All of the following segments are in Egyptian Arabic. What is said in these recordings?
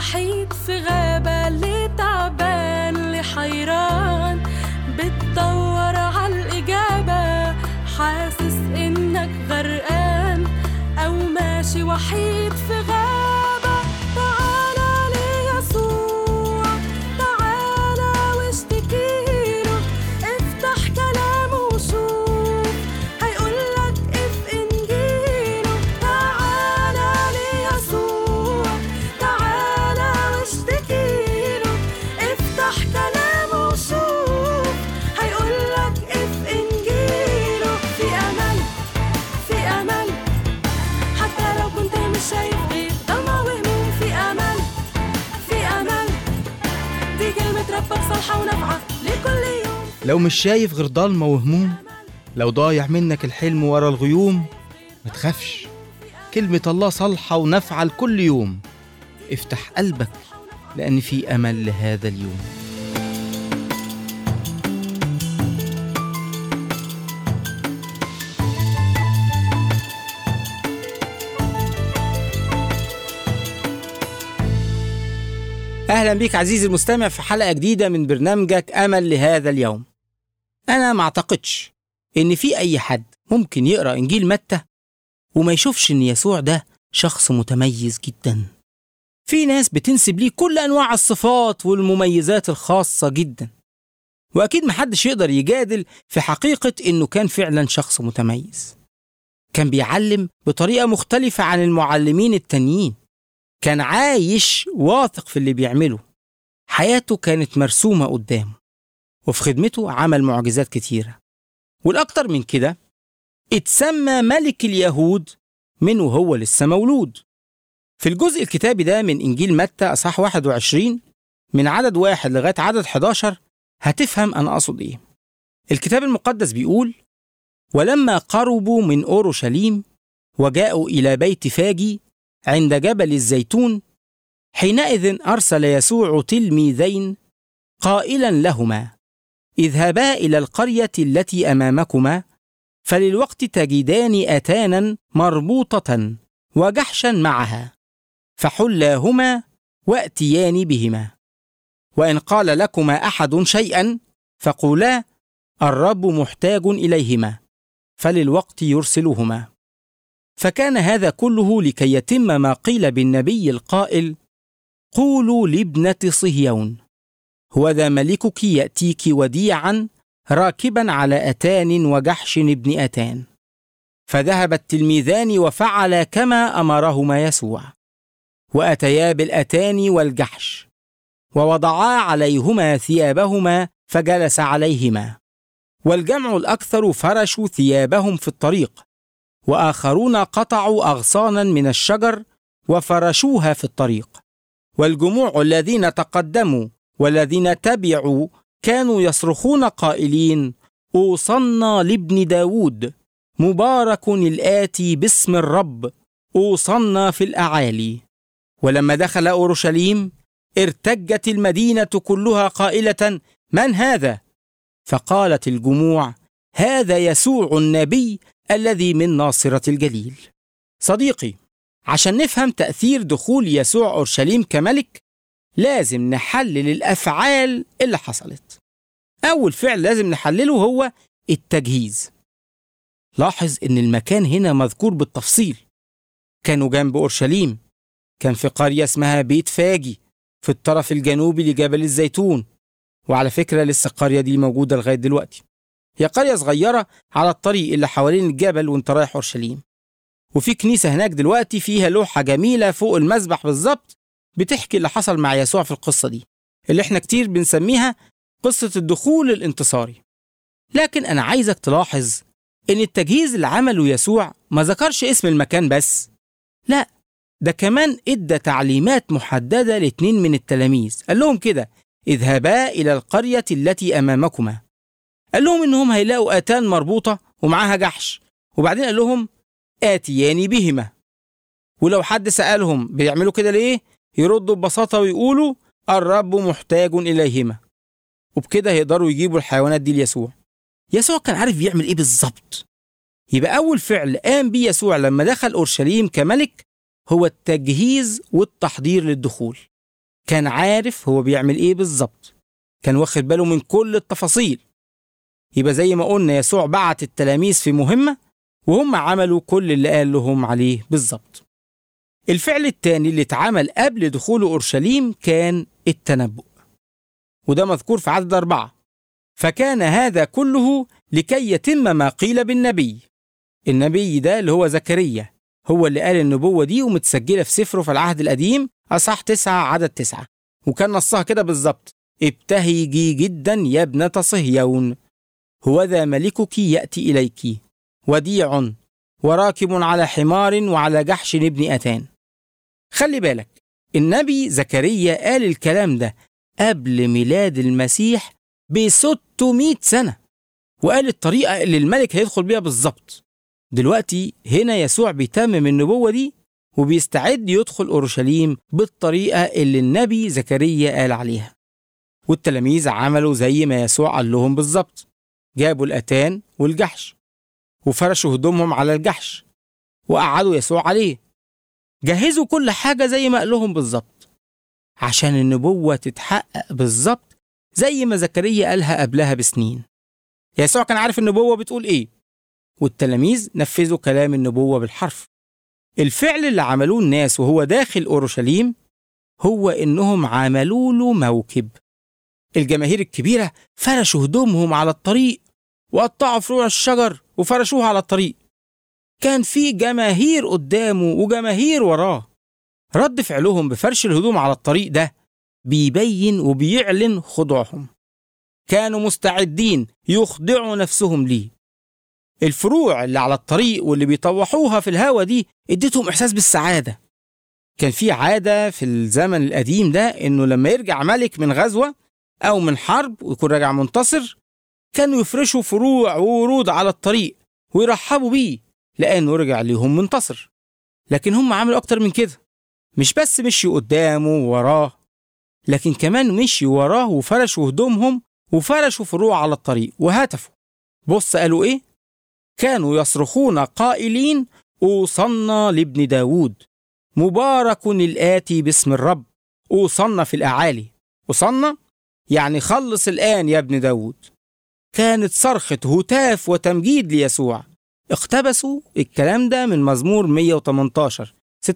وحيد في غابة اللي تعبان اللي حيران بتدور عالإجابة حاسس إنك غرقان أو ماشي وحيد في غابة تعالى ليسوع تعالى واشتكيله افتح كلامه وشوف هيقولك اف انجيله تعالى ليسوع تعالى واشتكيله افتح كلامه وشوف هيقولك اف انجيله في امل في امل حتى لو كنت مش شايف غير ضلمة وهموم في امل في امل دي كلمة ربك صالحة ونافعة لكل يوم لو مش شايف غير ضلمة وهموم لو ضايع منك الحلم ورا الغيوم ما تخافش كلمة الله صالحة ونافعة لكل يوم افتح قلبك لأن في أمل لهذا اليوم أهلا بيك عزيزي المستمع في حلقة جديدة من برنامجك أمل لهذا اليوم أنا ما أعتقدش إن في أي حد ممكن يقرأ إنجيل متى وما يشوفش إن يسوع ده شخص متميز جدا في ناس بتنسب ليه كل أنواع الصفات والمميزات الخاصة جدا وأكيد محدش يقدر يجادل في حقيقة إنه كان فعلا شخص متميز كان بيعلم بطريقة مختلفة عن المعلمين التانيين كان عايش واثق في اللي بيعمله حياته كانت مرسومة قدامه وفي خدمته عمل معجزات كتيرة والأكتر من كده اتسمى ملك اليهود من وهو لسه مولود في الجزء الكتابي ده من إنجيل متى أصحاح 21 من عدد واحد لغاية عدد 11 هتفهم أنا أقصد إيه الكتاب المقدس بيقول ولما قربوا من أورشليم وجاءوا إلى بيت فاجي عند جبل الزيتون حينئذ أرسل يسوع تلميذين قائلا لهما اذهبا إلى القرية التي أمامكما فللوقت تجدان أتانا مربوطة وجحشا معها فحلاهما وأتيان بهما وإن قال لكما أحد شيئا فقولا الرب محتاج إليهما فللوقت يرسلهما فكان هذا كله لكي يتم ما قيل بالنبي القائل قولوا لابنة صهيون هو ذا ملكك يأتيك وديعا راكبا على أتان وجحش ابن أتان فذهب التلميذان وفعلا كما أمرهما يسوع وأتيا بالأتان والجحش ووضعا عليهما ثيابهما فجلس عليهما والجمع الأكثر فرشوا ثيابهم في الطريق واخرون قطعوا اغصانا من الشجر وفرشوها في الطريق والجموع الذين تقدموا والذين تبعوا كانوا يصرخون قائلين اوصنا لابن داود مبارك الاتي باسم الرب اوصنا في الاعالي ولما دخل اورشليم ارتجت المدينه كلها قائله من هذا فقالت الجموع هذا يسوع النبي الذي من ناصرة الجليل. صديقي، عشان نفهم تأثير دخول يسوع أورشليم كملك، لازم نحلل الأفعال اللي حصلت. أول فعل لازم نحلله هو التجهيز. لاحظ إن المكان هنا مذكور بالتفصيل. كانوا جنب أورشليم، كان في قرية اسمها بيت فاجي في الطرف الجنوبي لجبل الزيتون. وعلى فكرة لسه القرية دي موجودة لغاية دلوقتي. هي قرية صغيرة على الطريق اللي حوالين الجبل وانت رايح أورشليم وفي كنيسة هناك دلوقتي فيها لوحة جميلة فوق المسبح بالظبط بتحكي اللي حصل مع يسوع في القصة دي اللي احنا كتير بنسميها قصة الدخول الانتصاري لكن أنا عايزك تلاحظ إن التجهيز اللي عمله يسوع ما ذكرش اسم المكان بس لا ده كمان ادى تعليمات محددة لاتنين من التلاميذ قال لهم كده اذهبا إلى القرية التي أمامكما قال لهم إنهم هيلاقوا آتان مربوطة ومعاها جحش وبعدين قال لهم آتيان بهما ولو حد سألهم بيعملوا كده ليه يردوا ببساطة ويقولوا الرب محتاج إليهما وبكده هيقدروا يجيبوا الحيوانات دي ليسوع يسوع كان عارف بيعمل ايه بالظبط يبقى أول فعل قام بيه يسوع لما دخل أورشليم كملك هو التجهيز والتحضير للدخول كان عارف هو بيعمل ايه بالظبط كان واخد باله من كل التفاصيل يبقى زي ما قلنا يسوع بعت التلاميذ في مهمة وهم عملوا كل اللي قال لهم عليه بالظبط الفعل التاني اللي اتعمل قبل دخول أورشليم كان التنبؤ وده مذكور في عدد أربعة فكان هذا كله لكي يتم ما قيل بالنبي النبي ده اللي هو زكريا هو اللي قال النبوة دي ومتسجلة في سفره في العهد القديم أصح تسعة عدد تسعة وكان نصها كده بالظبط ابتهجي جدا يا ابنة صهيون هوذا ملكك يأتي إليك وديع وراكب على حمار وعلى جحش ابن أتان خلي بالك النبي زكريا قال الكلام ده قبل ميلاد المسيح ب 600 سنة وقال الطريقة اللي الملك هيدخل بيها بالظبط دلوقتي هنا يسوع بيتمم النبوة دي وبيستعد يدخل أورشليم بالطريقة اللي النبي زكريا قال عليها والتلاميذ عملوا زي ما يسوع قال لهم بالظبط جابوا الأتان والجحش وفرشوا هدومهم على الجحش وقعدوا يسوع عليه جهزوا كل حاجة زي ما قال لهم بالظبط عشان النبوة تتحقق بالظبط زي ما زكريا قالها قبلها بسنين يسوع كان عارف النبوة بتقول إيه والتلاميذ نفذوا كلام النبوة بالحرف الفعل اللي عملوه الناس وهو داخل أورشليم هو إنهم عملوا له موكب الجماهير الكبيرة فرشوا هدومهم على الطريق وقطعوا فروع الشجر وفرشوها على الطريق كان في جماهير قدامه وجماهير وراه رد فعلهم بفرش الهدوم على الطريق ده بيبين وبيعلن خضوعهم كانوا مستعدين يخضعوا نفسهم ليه الفروع اللي على الطريق واللي بيطوحوها في الهوا دي اديتهم احساس بالسعاده كان في عاده في الزمن القديم ده انه لما يرجع ملك من غزوه او من حرب ويكون راجع منتصر كانوا يفرشوا فروع وورود على الطريق ويرحبوا بيه لانه رجع ليهم منتصر لكن هم عملوا اكتر من كده مش بس مشيوا قدامه ووراه لكن كمان مشيوا وراه وفرشوا هدومهم وفرشوا فروع على الطريق وهتفوا بص قالوا ايه كانوا يصرخون قائلين أوصلنا لابن داود مبارك الآتي باسم الرب أوصلنا في الأعالي أوصلنا يعني خلص الآن يا ابن داود كانت صرخة هتاف وتمجيد ليسوع اقتبسوا الكلام ده من مزمور 118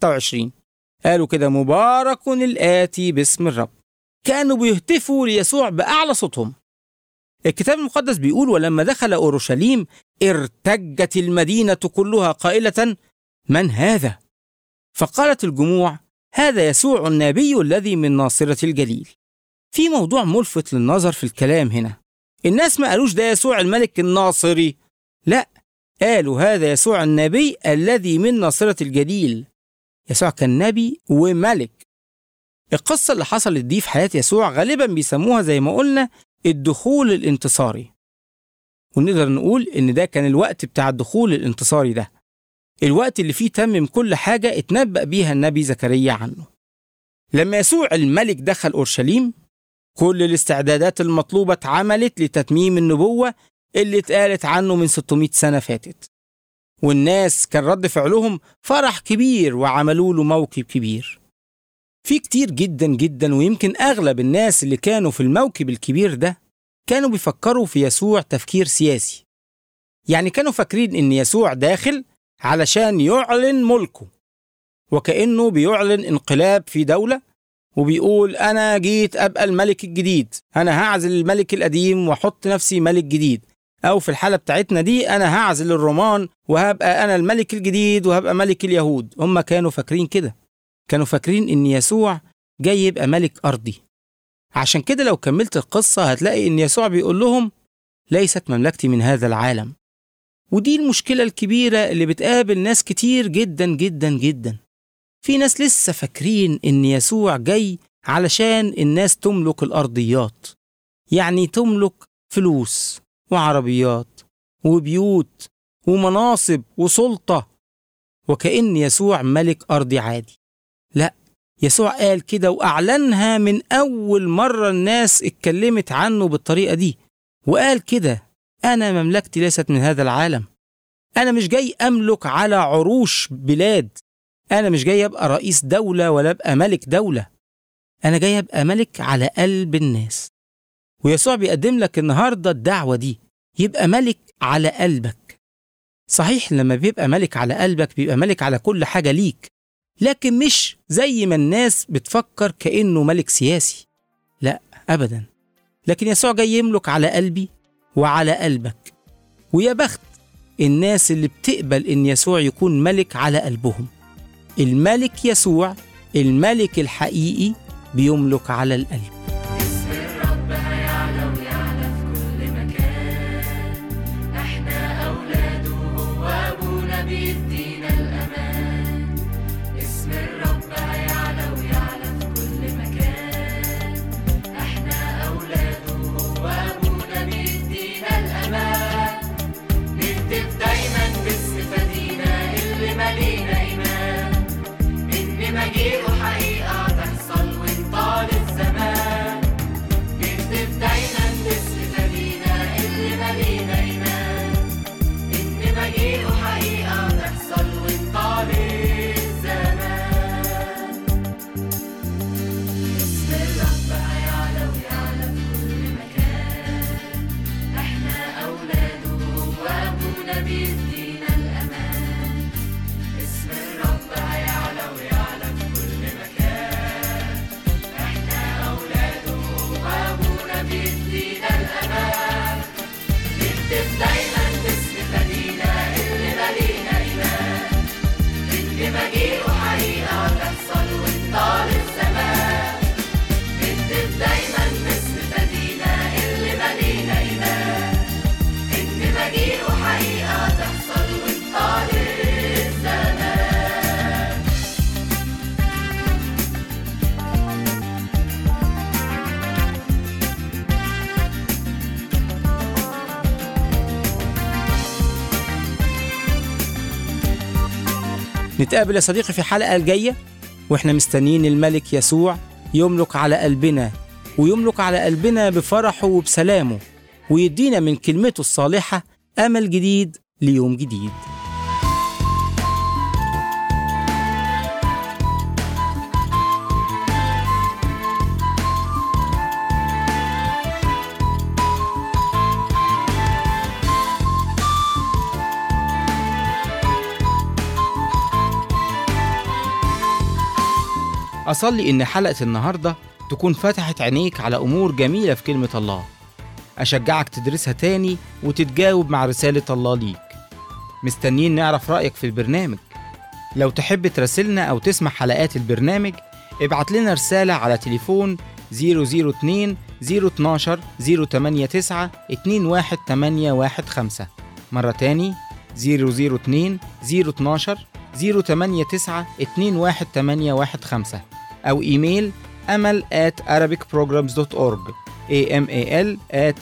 26 قالوا كده مبارك الآتي باسم الرب كانوا بيهتفوا ليسوع بأعلى صوتهم الكتاب المقدس بيقول ولما دخل أورشليم ارتجت المدينة كلها قائلة من هذا؟ فقالت الجموع هذا يسوع النبي الذي من ناصرة الجليل في موضوع ملفت للنظر في الكلام هنا الناس ما قالوش ده يسوع الملك الناصري لا قالوا هذا يسوع النبي الذي من ناصرة الجليل يسوع كان نبي وملك القصة اللي حصلت دي في حياة يسوع غالبا بيسموها زي ما قلنا الدخول الانتصاري ونقدر نقول إن ده كان الوقت بتاع الدخول الانتصاري ده الوقت اللي فيه تمم كل حاجة اتنبأ بيها النبي زكريا عنه لما يسوع الملك دخل أورشليم كل الاستعدادات المطلوبة اتعملت لتتميم النبوة اللي اتقالت عنه من 600 سنة فاتت والناس كان رد فعلهم فرح كبير وعملوا له موكب كبير في كتير جدا جدا ويمكن أغلب الناس اللي كانوا في الموكب الكبير ده كانوا بيفكروا في يسوع تفكير سياسي يعني كانوا فاكرين إن يسوع داخل علشان يعلن ملكه وكأنه بيعلن انقلاب في دولة وبيقول أنا جيت أبقى الملك الجديد أنا هعزل الملك القديم وأحط نفسي ملك جديد أو في الحالة بتاعتنا دي أنا هعزل الرومان وهبقى أنا الملك الجديد وهبقى ملك اليهود هم كانوا فاكرين كده كانوا فاكرين إن يسوع جاي يبقى ملك أرضي عشان كده لو كملت القصة هتلاقي إن يسوع بيقول لهم ليست مملكتي من هذا العالم ودي المشكلة الكبيرة اللي بتقابل ناس كتير جدا جدا جدا في ناس لسه فاكرين إن يسوع جاي علشان الناس تملك الأرضيات يعني تملك فلوس وعربيات وبيوت ومناصب وسلطة وكأن يسوع ملك أرضي عادي لا يسوع قال كده وأعلنها من أول مرة الناس اتكلمت عنه بالطريقة دي وقال كده أنا مملكتي ليست من هذا العالم أنا مش جاي أملك على عروش بلاد أنا مش جاي أبقى رئيس دولة ولا أبقى ملك دولة أنا جاي أبقى ملك على قلب الناس ويسوع بيقدم لك النهاردة الدعوة دي يبقى ملك على قلبك صحيح لما بيبقى ملك على قلبك بيبقى ملك على كل حاجة ليك لكن مش زي ما الناس بتفكر كأنه ملك سياسي لا أبدا لكن يسوع جاي يملك على قلبي وعلى قلبك ويا بخت الناس اللي بتقبل إن يسوع يكون ملك على قلبهم الملك يسوع الملك الحقيقي بيملك على القلب اسم الرب هيعلى ويعلى في كل مكان احنا اولاده وهو ابونا بيدينا الامان اسم الرب هيعلى ويعلى في كل مكان احنا اولاده وهو ابونا بيدينا الامان نهتف دايما باسم فدينا اللي مالينا ايمان ان مجيئه حقيقه تحصل وانطال الزمان نهتف دايما باسم فدينا اللي مالينا ايمان ان مجيئه حقيقه تحصل وانطال الزمان اسم الرب هيعلى ويعلى في كل مكان احنا اولاده وهو ابونا بيدينا الامان اسم الرب هيعلى ويعلى في كل مكان احنا اولاده وهو ابونا بيدينا الامان نكتب دايما باسم فدينا اللي مالينا ايمان ان مجيئه حقيقه تحصل وانطال الزمان نكتب دايما باسم فدينا اللي مالينا ايمان ان مجيئه حقيقه تحصل وانطال الزمان نتقابل يا صديقي في الحلقة الجاية واحنا مستنيين الملك يسوع يملك على قلبنا ويملك على قلبنا بفرحه وبسلامه ويدينا من كلمته الصالحة أمل جديد ليوم جديد أصلي إن حلقة النهاردة تكون فتحت عينيك على أمور جميلة في كلمة الله أشجعك تدرسها تاني وتتجاوب مع رسالة الله ليك مستنيين نعرف رأيك في البرنامج لو تحب تراسلنا أو تسمع حلقات البرنامج ابعت لنا رسالة على تليفون 002 012 089 21815 مرة تاني 002 012 089 21815 أو إيميل أمل at arabicprograms.org amal at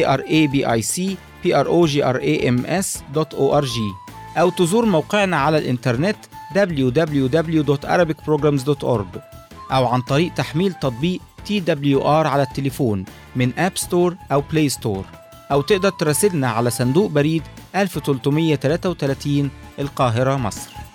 arabicprograms.org أو تزور موقعنا على الإنترنت www.arabicprograms.org أو عن طريق تحميل تطبيق TWR على التليفون من أب ستور أو بلاي ستور أو تقدر تراسلنا على صندوق بريد 1333 القاهرة مصر